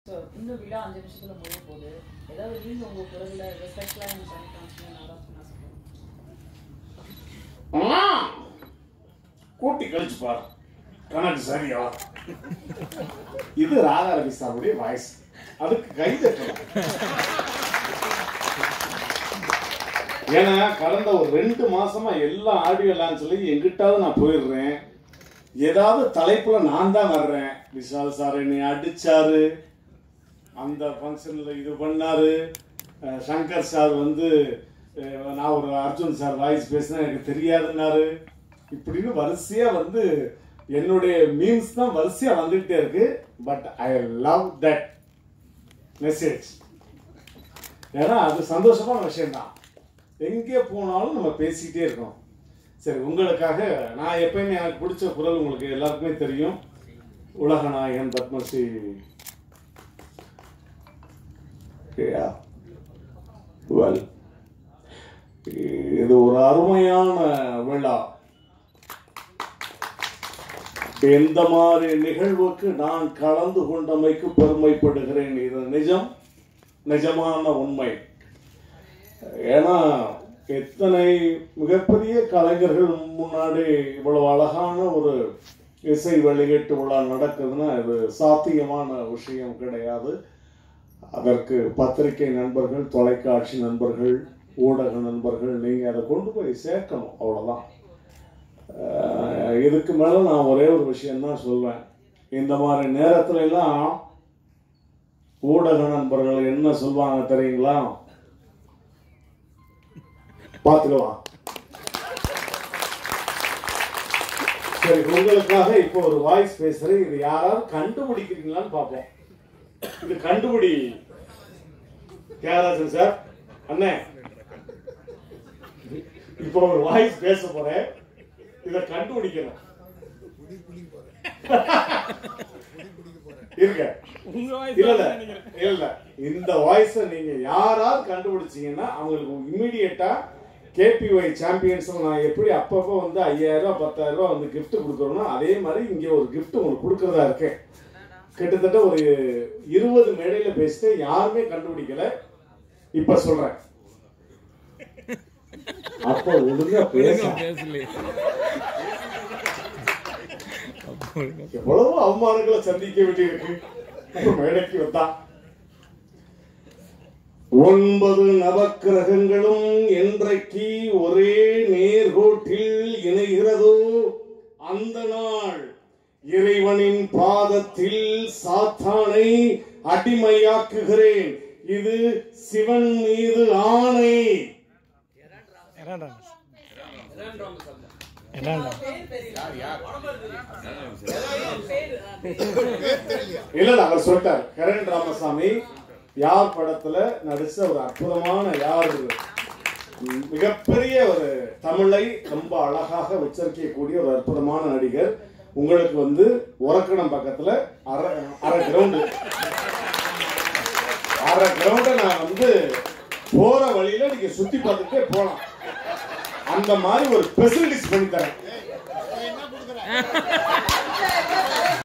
So இன்னும் விழா அஞ்சு நிமிஷத்துல முடிய போகுது ஏதாவது நீங்க உங்க குரல்ல ஏதாவது ஸ்பெஷலாக எனக்கு பண்ணி காமிச்சீங்க நான் தான் சொன்னா சொல்லுவேன் ஆ! கூட்டி கழிச்சு பாரு கணக்கு சரியா இது ராதா ரவி சாருடைய வாய்ஸ் அதுக்கு கை தட்டலாம் ஏன்னா கடந்த ஒரு ரெண்டு மாசமா எல்லா ஆடியோ லான்ச்லயும் எங்கிட்டாவது நான் போயிடுறேன் ஏதாவது தலைப்புல நான் தான் வர்றேன் விஷால் சார் என்னை அடிச்சாரு அந்த ஃபங்க்ஷன்ல இது பண்ணாரு அஹ் சங்கர் சார் வந்து அஹ் நான் ஒரு அர்ஜுன் சார் வாய்ஸ் பேசினா எனக்கு தெரியாதுன்னாரு இப்படின்னு வரிசையா வந்து என்னுடைய மீம்ஸ் தான் வரிசையா வந்துகிட்டே இருக்கு but I love that message ஏன்னா அது சந்தோஷமான விஷயம்தான் எங்கே போனாலும் நம்ம பேசிக்கிட்டே இருக்கோம் சரி உங்களுக்காக நான் எப்பயுமே எனக்கு பிடிச்ச குரல் உங்களுக்கு எல்லாருக்குமே தெரியும் உலக நாயகன் பத்மஸ்ரீ Yeah. Well, இது ஒரு அருமையான விழா எந்த மாதிரி நிகழ்வுக்கு நான் கலந்து கொண்டமைக்கு பெருமைப்படுகிறேன் இது நிஜம் நிஜமான உண்மை ஏன்னா எத்தனை மிகப்பெரிய கலைஞர்கள் முன்னாடி இவ்வளவு அழகான ஒரு இசை வெளியீட்டு விழா நடக்குதுன்னா இது சாத்தியமான விஷயம் கிடையாது அதற்கு பத்திரிகை நண்பர்கள் தொலைக்காட்சி நண்பர்கள் ஊடக நண்பர்கள் நீங்கள் அதை கொண்டு போய் சேர்க்கணும் அவ்வளோதான் அஹ் இதுக்கு மேலே நான் ஒரே ஒரு விஷயம்தான் சொல்வேன் இந்த மாதிரி நேரத்துல எல்லாம் ஊடக நண்பர்கள் என்ன சொல்லுவாங்க தெரியுங்களா பார்த்துக்கலாம் சரி உங்களுக்காக இப்போ ஒரு வாய்ஸ் பேசுறேன் இது யாராவது கண்டுபிடிக்கிறீங்களான்னு பார்ப்போம் இது கண்டுபிடி தியாகராஜன் சார் அண்ணே இப்போ ஒரு வாய்ஸ் பேச போறேன் இத கண்டுபிடிக்கணும் இருங்க இல்ல இல்ல இல்ல இல்ல இந்த வாய்ஸ நீங்க யாராவது கண்டுபிடிச்சீங்கன்னா அவங்களுக்கு இம்மிடியட்டா கேபிஒய் சாம்பியன்ஸ் நான் எப்படி அப்பப்போ வந்து ஐயாயிரம் ரூபாய் பத்தாயிரம் ரூபாய் வந்து gift கொடுக்குறோம்னா அதே மாதிரி இங்க ஒரு gift உங்களுக்கு கொடுக்கறதா இருக்கேன் கிட்டத்தட்ட ஒரு இருபது மேடையில பேசிட்டு யாருமே கண்டுபிடிக்கல இப்ப சொல்றேன் அப்ப ஒழுங்கா பேச எவ்வளவு அவமானங்களை சந்திக்க வேண்டியிருக்கு ஒரு மேடைக்கு வந்தா ஒன்பது நவக்கிரகங்களும் என்றைக்கு ஒரே நேர்கோட்டில் இணைகிறதோ அந்த நாள் இறைவனின் பாதத்தில் சாத்தானை அடிமையாக்குகிறேன் இது சிவன் மீது ஆணை இல்ல இல்ல, அவர் சொல்லிட்டார் கரண் ராமசாமி யார் படத்துல நடிச்ச ஒரு அற்புதமான யார் மிகப்பெரிய ஒரு தமிழை ரொம்ப அழகாக உச்சரிக்கக்கூடிய ஒரு அற்புதமான நடிகர் உங்களுக்கு வந்து உரக்கணம் பக்கத்துல அரை அரை கிரவுண்டு அரை கிரவுண்ட நான் வந்து போற வழியில நீங்க சுத்தி பார்த்துட்டே போலாம் அந்த மாதிரி ஒரு ஃபெசிலிட்டிஸ் பண்ணி தரேன்